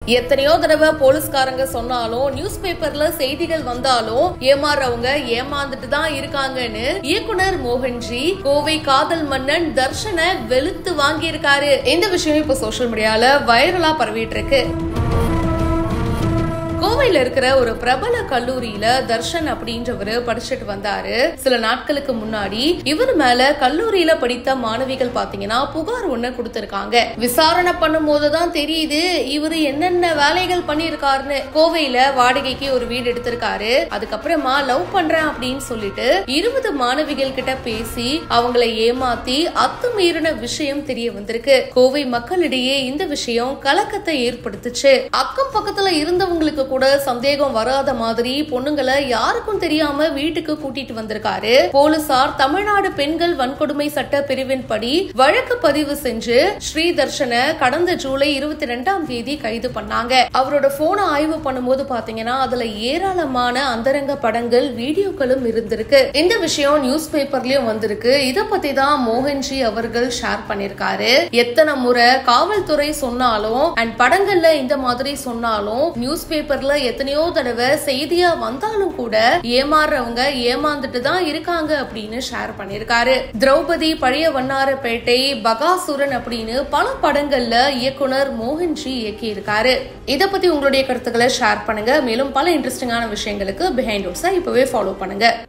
எத்தனையோ தடவை போலீஸ்காரங்க சொன்னாலும் நியூஸ் பேப்பர்ல செய்திகள் வந்தாலும் ஏமாறவங்க ஏமாந்துட்டு தான் இருக்காங்கன்னு இயக்குனர் மோகன்ஜி கோவை காதல் மன்னன் தர்ஷனை வெளுத்து வாங்கி இருக்காரு இந்த விஷயம் இப்ப சோஷியல் மீடியால வைரலா பரவிட்டு இருக்கு கோவையில இருக்கிற ஒரு பிரபல கல்லூரியில தர்ஷன் அப்படின்றவரு படிச்சுட்டு வந்தாரு சில நாட்களுக்கு முன்னாடி இவர் மேல கல்லூரியில படித்த மாணவிகள் பாத்தீங்கன்னா புகார் ஒண்ணு கொடுத்திருக்காங்க விசாரணை பண்ணும் போதுதான் தெரியுது இவரு என்னென்ன வேலைகள் பண்ணிருக்காருன்னு கோவையில வாடகைக்கு ஒரு வீடு எடுத்திருக்காரு அதுக்கப்புறமா லவ் பண்றேன் அப்படின்னு சொல்லிட்டு இருபது மாணவிகள் கிட்ட பேசி அவங்கள ஏமாத்தி அத்துமீறின விஷயம் தெரிய வந்திருக்கு கோவை மக்களிடையே இந்த விஷயம் கலக்கத்தை ஏற்படுத்துச்சு அக்கம் பக்கத்துல இருந்தவங்களுக்கு கூட சந்தேகம் வராத மாதிரி பொண்ணுங்களை யாருக்கும் தெரியாம வீட்டுக்கு கூட்டிட்டு வந்திருக்காரு போலீசார் தமிழ்நாடு பெண்கள் வன்கொடுமை சட்ட பிரிவின் படி வழக்கு பதிவு செஞ்சு ஸ்ரீதர்ஷனை கடந்த ஜூலை இருபத்தி ரெண்டாம் தேதி கைது பண்ணாங்க அவரோட போனை ஆய்வு பண்ணும்போது பாத்தீங்கன்னா அதுல ஏராளமான அந்தரங்க படங்கள் வீடியோக்களும் இருந்திருக்கு இந்த விஷயம் நியூஸ் பேப்பர்லயும் வந்திருக்கு இத பத்தி தான் மோகன்ஜி அவர்கள் ஷேர் பண்ணிருக்காரு எத்தனை முறை காவல்துறை சொன்னாலும் அண்ட் படங்கள்ல இந்த மாதிரி சொன்னாலும் நியூஸ் பேப்பர்ல எத்தனையோ தடவை செய்தியா வந்தாலும் கூட ஏமாறுறவங்க ஏமாந்துட்டு தான் இருக்காங்க அப்படின்னு ஷேர் பண்ணிருக்காரு திரௌபதி பழைய வண்ணாரப்பேட்டை பகாசுரன் அப்படின்னு பல படங்கள்ல இயக்குனர் மோகன்ஜி இயக்கி இருக்காரு இத பத்தி உங்களுடைய கருத்துக்களை ஷேர் பண்ணுங்க மேலும் பல இன்ட்ரெஸ்டிங்கான விஷயங்களுக்கு பிஹைண்ட் இப்பவே ஃபாலோ பண்ணுங்க